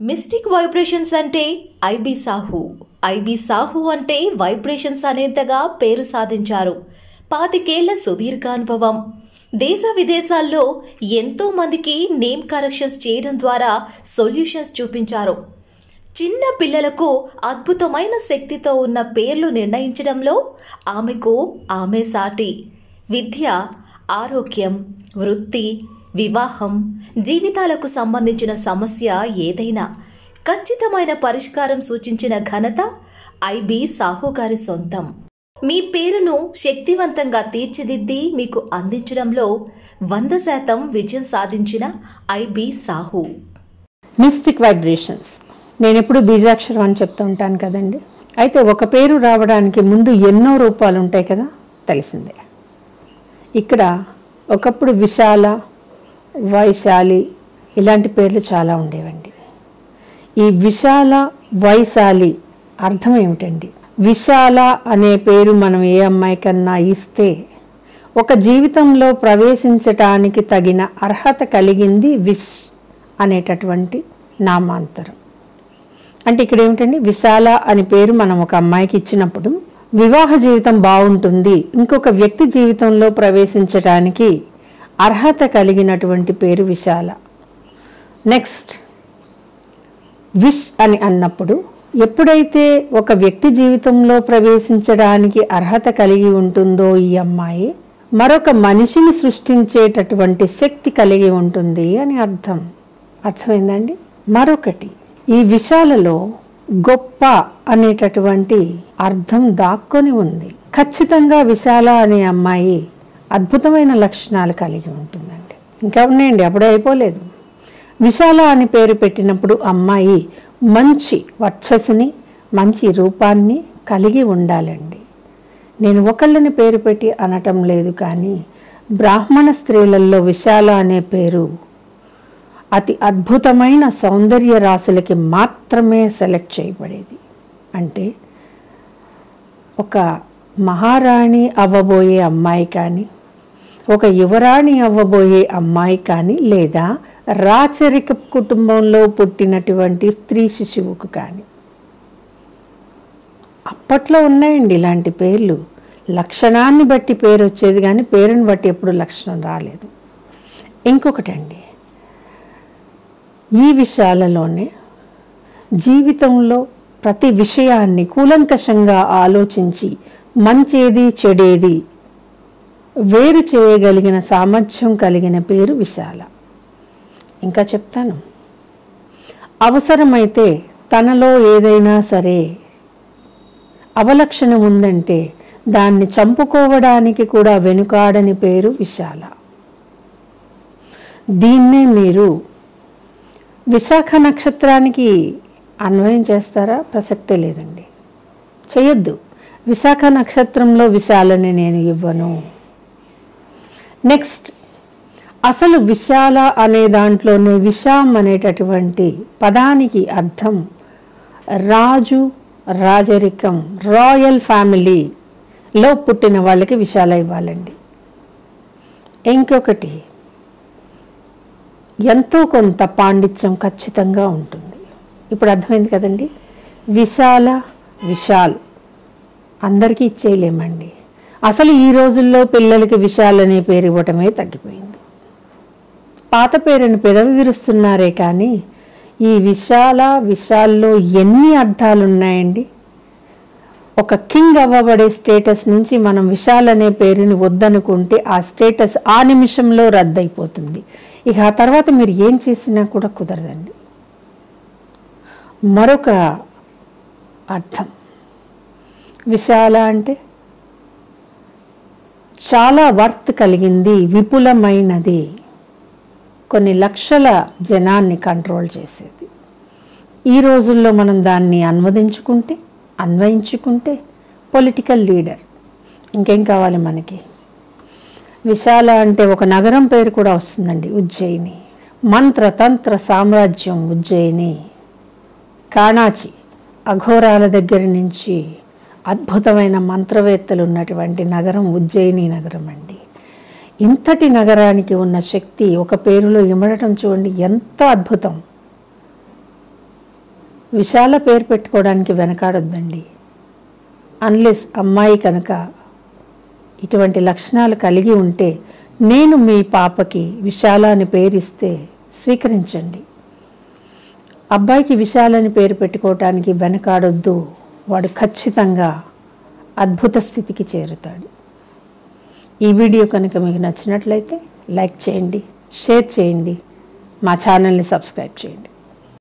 mystic vibrations అంటే IB Sahu IB Sahu అంటే vibrations అనేంతగా పేరు సాధించారు పాతికేళ్ల సుదీర్ఘ అనుభవం దేశ విదేశాల్లో ఎంతో మందికి నేమ్ కరెక్షన్స్ చేయడం ద్వారా సొల్యూషన్స్ చూపించారు చిన్న పిల్లలకు అద్భుతమైన శక్తితో ఉన్న పేర్లు నిర్ణయించడంలో ఆమెకు ఆమె సాటి విద్య ఆరోగ్యం వృత్తి వివాహం జీవితాలకు సంబంధించిన సమస్య ఏదైనా ఖచ్చితమైన పరిష్కారం సూచించిన ఘనత ఐబి సాహు గారి సొంతం మీ పేరును శక్తివంతంగా తీర్చిదిద్ది మీకు అందించడంలో వంద శాతం విజయం సాధించిన ఐబి సాహు మిస్టిక్ వైబ్రేషన్స్ నేను ఎప్పుడు బీజాక్షరం అని చెప్తూ ఉంటాను కదండి అయితే ఒక పేరు రావడానికి ముందు ఎన్నో రూపాలు ఉంటాయి కదా తెలిసిందే ఇక్కడ ఒకప్పుడు విశాల వైశాలి ఇలాంటి పేర్లు చాలా ఉండేవండి ఈ విశాల వైశాలి అర్థం ఏమిటండి విశాల అనే పేరు మనం ఏ అమ్మాయికన్నా ఇస్తే ఒక జీవితంలో ప్రవేశించటానికి తగిన అర్హత కలిగింది విష్ అనేటటువంటి నామాంతరం అంటే ఇక్కడ ఏమిటండి విశాల అని పేరు మనం ఒక అమ్మాయికి ఇచ్చినప్పుడు వివాహ జీవితం బాగుంటుంది ఇంకొక వ్యక్తి జీవితంలో ప్రవేశించడానికి అర్హత కలిగినటువంటి పేరు విశాల నెక్స్ట్ విష్ అని అన్నప్పుడు ఎప్పుడైతే ఒక వ్యక్తి జీవితంలో ప్రవేశించడానికి అర్హత కలిగి ఉంటుందో ఈ అమ్మాయి మరొక మనిషిని సృష్టించేటటువంటి శక్తి కలిగి ఉంటుంది అని అర్థం అర్థమైందండి మరొకటి ఈ విషాలలో గొప్ప అనేటటువంటి అర్థం దాక్కొని ఉంది ఖచ్చితంగా విశాల అనే అమ్మాయి అద్భుతమైన లక్షణాలు కలిగి ఉంటుందండి ఇంకా ఉన్నాయండి అప్పుడే అయిపోలేదు విశాల అని పేరు పెట్టినప్పుడు అమ్మాయి మంచి వర్చస్సుని మంచి రూపాన్ని కలిగి ఉండాలండి నేను ఒకళ్ళని పేరు పెట్టి అనటం లేదు కానీ బ్రాహ్మణ స్త్రీలలో విశాల అనే పేరు అతి అద్భుతమైన సౌందర్య రాశులకి మాత్రమే సెలెక్ట్ చేయబడేది అంటే ఒక మహారాణి అవ్వబోయే అమ్మాయి కానీ ఒక యువరాణి అవ్వబోయే అమ్మాయి కానీ లేదా రాచరిక కుటుంబంలో పుట్టినటువంటి స్త్రీ శిశువుకు కానీ అప్పట్లో ఉన్నాయండి ఇలాంటి పేర్లు లక్షణాన్ని బట్టి పేరు వచ్చేది కానీ పేరుని బట్టి ఎప్పుడు లక్షణం రాలేదు ఇంకొకటండి ఈ విషయాలలోనే జీవితంలో ప్రతి విషయాన్ని కూలంకషంగా ఆలోచించి మంచేది చెడేది వేరు చేయగలిగిన సామర్థ్యం కలిగిన పేరు విశాల ఇంకా చెప్తాను అవసరమైతే తనలో ఏదైనా సరే అవలక్షణం ఉందంటే దాన్ని చంపుకోవడానికి కూడా వెనుకాడని పేరు విశాల దీన్నే మీరు విశాఖ నక్షత్రానికి అన్వయం చేస్తారా ప్రసక్తే లేదండి చేయొద్దు విశాఖ నక్షత్రంలో విశాలని నేను ఇవ్వను నెక్స్ట్ అసలు విశాల అనే దాంట్లోనే విషాం అనేటటువంటి పదానికి అర్థం రాజు రాజరికం రాయల్ ఫ్యామిలీలో పుట్టిన వాళ్ళకి విశాల ఇవ్వాలండి ఇంకొకటి ఎంతో కొంత పాండిత్యం ఖచ్చితంగా ఉంటుంది ఇప్పుడు అర్థమైంది కదండి విశాల విశాల్ అందరికీ ఇచ్చేయలేమండి అసలు ఈ రోజుల్లో పిల్లలకి విశాల్ అనే పేరు ఇవ్వటమే తగ్గిపోయింది పాత పేరుని పెదవి విరుస్తున్నారే కానీ ఈ విశాల విశాల్లో ఎన్ని అర్థాలు ఉన్నాయండి ఒక కింగ్ అవ్వబడే స్టేటస్ నుంచి మనం విశాల్ అనే పేరుని వద్దనుకుంటే ఆ స్టేటస్ ఆ నిమిషంలో రద్దయిపోతుంది ఇక ఆ తర్వాత మీరు ఏం చేసినా కూడా కుదరదండి మరొక అర్థం విశాల అంటే చాలా వర్త్ కలిగింది విపులమైనది కొన్ని లక్షల జనాన్ని కంట్రోల్ చేసేది ఈ రోజుల్లో మనం దాన్ని అనువదించుకుంటే అన్వయించుకుంటే పొలిటికల్ లీడర్ ఇంకేం కావాలి మనకి విశాల అంటే ఒక నగరం పేరు కూడా వస్తుందండి ఉజ్జయిని మంత్ర తంత్ర సామ్రాజ్యం ఉజ్జయిని కాణాచి అఘోరాల దగ్గర నుంచి అద్భుతమైన మంత్రవేత్తలు ఉన్నటువంటి నగరం ఉజ్జయిని నగరం అండి ఇంతటి నగరానికి ఉన్న శక్తి ఒక పేరులో ఇమడటం చూడండి ఎంతో అద్భుతం విశాల పేరు పెట్టుకోవడానికి వెనకాడొద్దండి అన్లెస్ అమ్మాయి కనుక ఇటువంటి లక్షణాలు కలిగి ఉంటే నేను మీ పాపకి విశాల అని పేరిస్తే స్వీకరించండి అబ్బాయికి విశాలని పేరు పెట్టుకోవటానికి వెనకాడొద్దు వాడు ఖచ్చితంగా అద్భుత స్థితికి చేరుతాడు ఈ వీడియో కనుక మీకు నచ్చినట్లయితే లైక్ చేయండి షేర్ చేయండి మా ఛానల్ని సబ్స్క్రైబ్ చేయండి